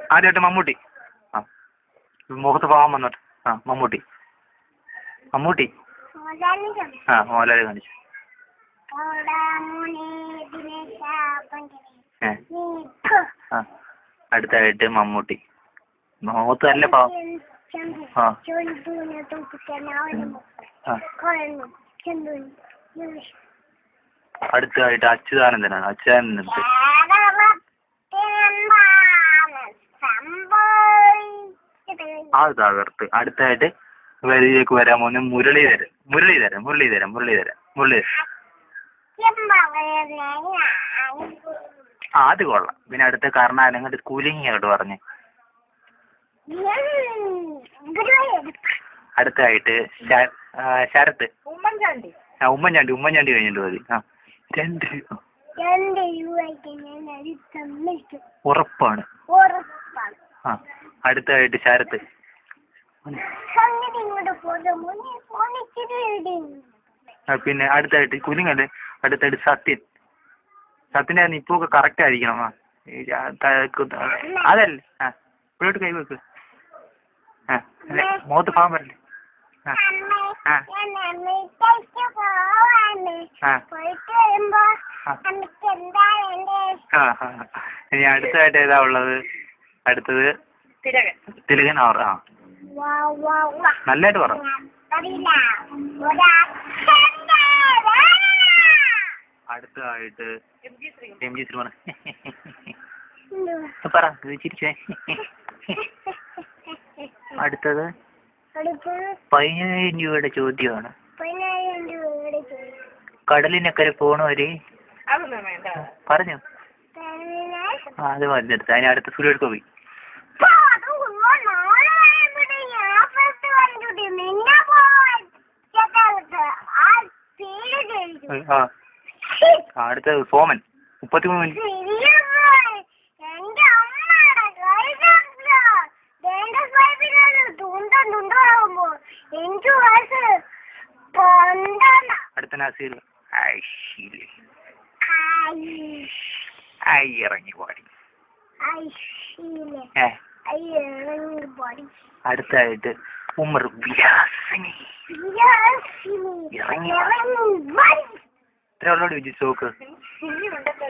ആദ്യമായിട്ട് മമ്മൂട്ടി ആ മുഖത്ത് പാവം വന്നിട്ട് ആ മമ്മൂട്ടി മമ്മൂട്ടി ആ മോഹൻലാൽ കാണിച്ചു ഏ ആ അടുത്തായിട്ട് മമ്മൂട്ടി മുഖത്ത് നല്ല പാവം ആ ആ അടുത്തതായിട്ട് അച്യുതാനന്ദനാണ് അച്യുതാനന്ദൻ അത് തകർത്ത് അടുത്തായിട്ട് വരിയിലേക്ക് വരാൻ പോകുന്ന മുരളീധരൻ മുരളീധരൻ മുരളീധരൻ മുരളീധരൻ മുരളീധരൻ ആ അത് കൊള്ളാം പിന്നെ അടുത്ത കർണാടകം അങ്ങോട്ട് കൂലിങ് അങ്ങോട്ട് പറഞ്ഞ് അടുത്തായിട്ട് ശ- ആ, ശരത്ത് ഉമ്മൻചാണ്ടി ആ ഉമ്മൻചാണ്ടി ഉമ്മൻചാണ്ടി കഴിഞ്ഞിട്ട് മതി ആ രണ്ട് രണ്ട് രൂപയ്ക്ക് ഞാൻ അത് സമ്മതിക്കും ഉറപ്പാണ് ഉറപ്പാണ് ആ അടുത്തായിട്ട് ശരത്ത് സംഗതി ഇങ്ങോട്ട് പോകുന്ന മുന്നേ ഫോണിച്ചിട്ട് എവിടെയും ആ, പിന്നെ അടുത്തായിട്ട് കുലുങ്ങല്ലേ അടുത്തായിട്ട് സത്യൻ സത്യൻ്റെ ഇപ്പൊ ഒക്കെ കറക്റ്റ് ആയിരിക്കണം ആ ഈ ആ, ത- കു- അതല്ലേ ആ ഇവിടോട്ട് കൈ വെക്ക് ആ അല്ലേ മുഖത്ത് പാവം വരല്ലേ ആ അമ്മേ ആ. ഞാൻ അമ്മയ്ക്ക് പോവാണ് ആ പോയിട്ട് വരുമ്പോ ആ. അമ്മയ്ക്ക് എന്താ വേണ്ടേ ആ ആ. ഇനി അടുത്തതായിട്ട് ഏതാ ഉള്ളത് അടുത്തത് തിരകൻ തിലകൻ അവർ ആ വാ വാ വാ നല്ലതായിട്ട് പറ അറിയില്ല ഒരച്ഛൻ്റെ അടുത്തതായിട്ട് എം ജി ശ്രീ എം ജി ശ്രീമൺ പറ ഇത് ചിരിച്ചേ അടുത്തത് അടുത്തത് പതിനായിരം രൂപയുടെ ചോദ്യമാണ് പതിനായിരം രൂപയുടെ ചോദിച്ചു കടലിനക്കരെ പോണവര് അതൊന്നും വേണ്ട പറഞ്ഞു ആ അത് മതി അടുത്ത് അതിന് അടുത്ത സുരേഷ് ഗോപി ആ ആ, അടുത്തത് സോമൻ മുപ്പത്തിമൂന്ന് മിനിറ്റ് എനിക്ക് വയസ്സ് പന്ത്രണ്ട് അടുത്ത നസീർ ഐശ്ശില്. ഐ ഐ ഇറങ്ങി പാടി ഐശീലെ ഏ അയ്യോ ബോഡി അടുത്തായിട്ട് ഉമർ വിലാസിനി യാസിനി ഇറങ്ങി ഇറങ്ങി ബോഡി ഇത്ര ഉള്ളോട് വിജയിച്ചു നോക്ക് സിനിമ